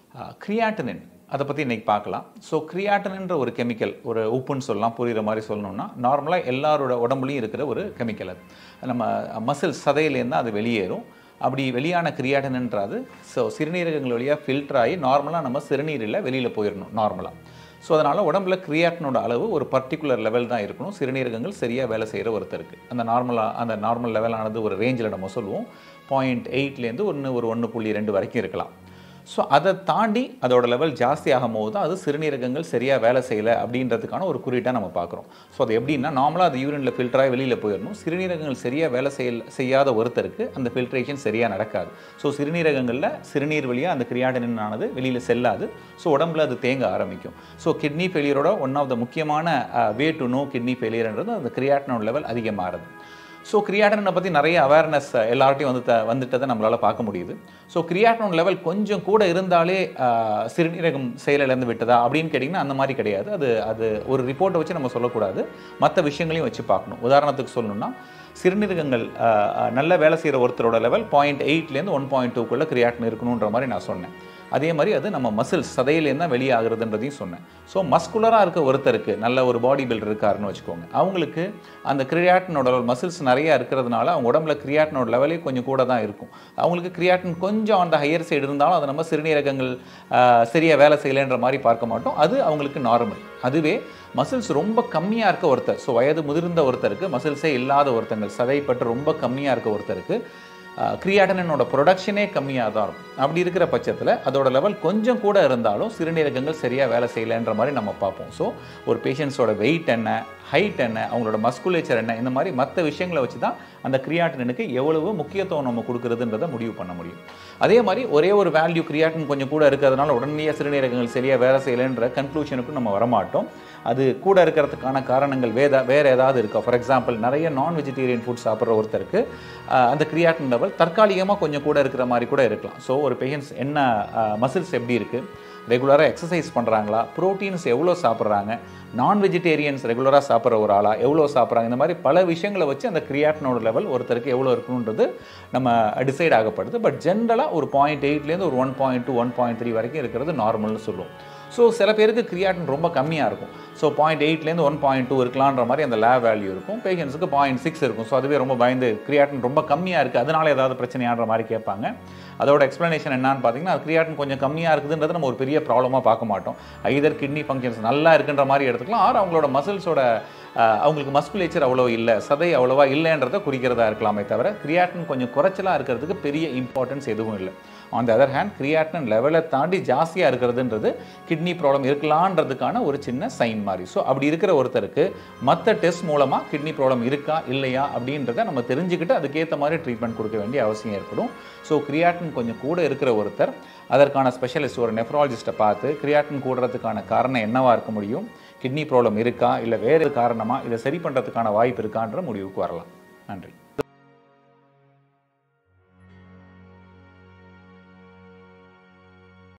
கிரியாட்டனின் அதை பற்றி இன்றைக்கி பார்க்கலாம் ஸோ கிரியாட்டனின்ற ஒரு கெமிக்கல் ஒரு உப்புன்னு சொல்லலாம் புரிகிற மாதிரி சொல்லணும்னா நார்மலாக எல்லாரோட உடம்புலையும் இருக்கிற ஒரு கெமிக்கல் அது நம்ம மசில் சதையிலேருந்து அது வெளியேறும் அப்படி வெளியான கிரியாட்டன்ன்றது ஸோ சிறுநீரகங்கள் வழியாக ஃபில்டர் ஆகி நார்மலாக நம்ம சிறுநீரில் வெளியில் போயிடணும் நார்மலாக ஸோ அதனால் உடம்புல கிரியாட்டினோட அளவு ஒரு பர்டிகுலர் லெவல் தான் இருக்கணும் சிறுநீரகங்கள் சரியாக வேலை செய்கிற ஒருத்தருக்கு அந்த நார்மலாக அந்த நார்மல் லெவலானது ஒரு ரேஞ்சில் நம்ம சொல்லுவோம் பாயிண்ட் எயிட்லேருந்து ஒன்று ஒரு ஒன்று புள்ளி ரெண்டு வரைக்கும் இருக்கலாம் ஸோ அதை தாண்டி அதோட லெவல் ஜாஸ்தி ஆகும் போது தான் அது சிறுநீரகங்கள் சரியாக வேலை செய்யலை அப்படின்றதுக்கான ஒரு குறியீட்டாக நம்ம பார்க்குறோம் ஸோ அது எப்படின்னா நார்மலாக அது யூரினில் ஃபில்டராகி வெளியில் போயிடணும் சிறுநீரகங்கள் சரியாக வேலை செய்ய செய்யாத ஒருத்தருக்கு அந்த ஃபில்ட்ரேஷன் சரியாக நடக்காது ஸோ சிறுநீரகங்களில் சிறுநீர் வழியாக அந்த கிரியாட்டினின் ஆனது வெளியில் செல்லாது ஸோ உடம்புல அது தேங்க ஆரம்பிக்கும் ஸோ கிட்னி ஃபெயிலியரோட ஒன் ஆஃப் த முக்கியமான வே டு நோ கிட்னி ஃபெயிலியர்ன்றது அந்த கிரியாட்டினோட லெவல் அதிகமாகிறது ஸோ கிரியாட்டனை பற்றி நிறைய அவேர்னஸ் எல்லார்ட்டையும் வந்து த வந்துட்டதை நம்மளால் பார்க்க முடியுது ஸோ கிரியாட்டனோட லெவல் கொஞ்சம் கூட இருந்தாலே ஆஹ், சிறுநீரகம் செயலிழந்து விட்டதா அப்படின்னு கேட்டிங்கன்னா அந்த மாதிரி கிடையாது அது அது ஒரு ரிப்போர்ட்டை வச்சு நம்ம சொல்லக்கூடாது மற்ற விஷயங்களையும் வச்சு பார்க்கணும் உதாரணத்துக்கு சொல்லணும்னா சிறுநீரகங்கள் ஆஹ், ஆஹ், நல்ல வேலை செய்கிற ஒருத்தரோட லெவல் பாயிண்ட் எயிட்லேருந்து ஒன் பாயிண்ட் டூக்குள்ளே கிரியாட்டன் இருக்கணுன்ற மாதிரி நான் சொன்னேன் அதே மாதிரி அது நம்ம மசில்ஸ் சதையிலேருந்து தான் வெளியே ஆகுறதுன்றதையும் சொன்னேன் ஸோ மஸ்குலராக இருக்க ஒருத்தருக்கு நல்ல ஒரு பாடி பில்டர் இருக்காருன்னு வச்சுக்கோங்க அவங்களுக்கு அந்த கிரியாட்டினோட மசில்ஸ் நிறையா இருக்கிறதுனால அவங்க உடம்புல கிரியாட்டினோட லெவலே கொஞ்சம் கூட தான் இருக்கும் அவங்களுக்கு கிரியாட்டின் கொஞ்சம் அந்த ஹையர் சைடு இருந்தாலும் அதை நம்ம சிறுநீரகங்கள் சரியாக வேலை செய்யலைன்ற மாதிரி பார்க்க மாட்டோம் அது அவங்களுக்கு நார்மல் அதுவே மசில்ஸ் ரொம்ப கம்மியாக இருக்க ஒருத்தர் ஸோ வயது முதிர்ந்த ஒருத்தருக்கு மசில்ஸே இல்லாத ஒருத்தங்க சதைப்பட்டு ரொம்ப கம்மியாக இருக்க ஒருத்தருக்கு கிரியாட்டனோட ப்ரொடக்ஷனே கம்மியாக தான் இருக்கும் அப்படி இருக்கிற பட்சத்தில் அதோட லெவல் கொஞ்சம் கூட இருந்தாலும் சிறுநீரகங்கள் சரியாக வேலை செய்யலைன்ற மாதிரி நம்ம பார்ப்போம் ஸோ ஒரு பேஷண்ட்ஸோட வெயிட் என்ன ஹைட் என்ன அவங்களோட மஸ்குலேச்சர் என்ன இந்த மாதிரி மற்ற விஷயங்களை வச்சு தான் அந்த கிரியாட்டினுக்கு எவ்வளவு முக்கியத்துவம் நம்ம கொடுக்குறதுன்றதை முடிவு பண்ண முடியும் அதே மாதிரி ஒரே ஒரு வேல்யூ கிரியாட்டின் கொஞ்சம் கூட இருக்கிறதுனால உடனடியாக சிறுநீரகங்கள் சரியாக வேலை செய்யலைன்ற கன்க்ளூஷனுக்கும் நம்ம வரமாட்டோம் அது கூட இருக்கிறதுக்கான காரணங்கள் வேத வேறு ஏதாவது இருக்கா ஃபார் எக்ஸாம்பிள் நிறைய நான் வெஜிடேரியன் ஃபுட் சாப்பிட்ற ஒருத்தருக்கு ஆஹ், அந்த கிரியாட்டின் லெவல் தற்காலிகமாக கொஞ்சம் கூட இருக்கிற மாதிரி கூட இருக்கலாம் ஸோ ஒரு பேஷண்ட்ஸ் என்ன மசில்ஸ் எப்படி இருக்குது ரெகுலராக எக்ஸசைஸ் பண்ணுறாங்களா ப்ரோட்டீன்ஸ் எவ்வளோ சாப்பிட்றாங்க நான் வெஜிடேரியன்ஸ் ரெகுலராக சாப்பிட்ற ஒரு ஆளா எவ்வளோ சாப்பிட்றாங்க இந்த மாதிரி பல விஷயங்களை வச்சு அந்த கிரியாட்டினோட லெவல் ஒருத்தருக்கு எவ்வளோ இருக்கணுன்றது நம்ம டிசைட் ஆகப்படுது பட் ஜென்ரலாக ஒரு பாயிண்ட் எயிட்லேருந்து ஒரு one point two one point three வரைக்கும் இருக்கிறது நார்மல்னு சொல்லுவோம் ஸோ சில பேருக்கு கிரியாட்டின் ரொம்ப கம்மியாக இருக்கும் ஸோ பாயிண்ட் எயிட்லேருந்து ஒன் பாயிண்ட் டூ இருக்கலான்ற மாதிரி அந்த லேப் வேல்யூ இருக்கும் பேஷண்ட்ஸுக்கு பாயிண்ட் சிக்ஸ் இருக்கும் ஸோ அதுவே ரொம்ப பயந்து கிரியாட்டின் ரொம்ப கம்மியாக இருக்குது அதனால ஏதாவது பிரச்சனையான்ற மாதிரி கேட்பாங்க அதோட எக்ஸ்ப்ளனேஷன் என்னன்னு பார்த்தீங்கன்னா அது கிரியாட்டின் கொஞ்சம் கம்மியாக இருக்குதுன்றது நம்ம ஒரு பெரிய ப்ராப்ளமாக பார்க்க மாட்டோம் ஐதர் கிட்னி ஃபங்க்ஷன்ஸ் நல்லா இருக்குன்ற மாதிரி எடுத்துக்கலாம் ஆர் அவங்களோட மசில்ஸோட அவங்களுக்கு மஸ்குலேச்சர் அவ்வளோ இல்லை சதை அவ்வளோவா இல்லைன்றதை குறிக்கிறதா இருக்கலாமே தவிர கிரியாட்டின் கொஞ்சம் குறைச்சலாக இருக்கிறதுக்கு பெரிய இம்பார்ட்டன்ஸ் எதுவும் இல்லை on the other hand creatinine லெவலை தாண்டி ஜாஸ்தியாக இருக்கிறதுன்றது கிட்னி ப்ராப்ளம் இருக்கலான்றதுக்கான ஒரு சின்ன சைன் மாதிரி ஸோ அப்படி இருக்கிற ஒருத்தருக்கு மற்ற டெஸ்ட் மூலமாக கிட்னி ப்ராப்ளம் இருக்கா இல்லையா அப்படின்றத நம்ம தெரிஞ்சுக்கிட்டு அதுக்கேற்ற மாதிரி ட்ரீட்மெண்ட் கொடுக்க வேண்டிய அவசியம் ஏற்படும் ஸோ கிரியாட்டின் கொஞ்சம் கூட இருக்கிற ஒருத்தர் அதற்கான ஸ்பெஷலிஸ்ட் ஒரு நெஃப்ராலஜிஸ்ட்டை பார்த்து கிரியாட்டின் கூடுறதுக்கான காரணம் என்னவா இருக்க முடியும் கிட்னி ப்ராப்ளம் இருக்கா இல்லை வேறு காரணமாக இதை சரி பண்ணுறதுக்கான வாய்ப்பு இருக்கான்ற முடிவுக்கு வரலாம் நன்றி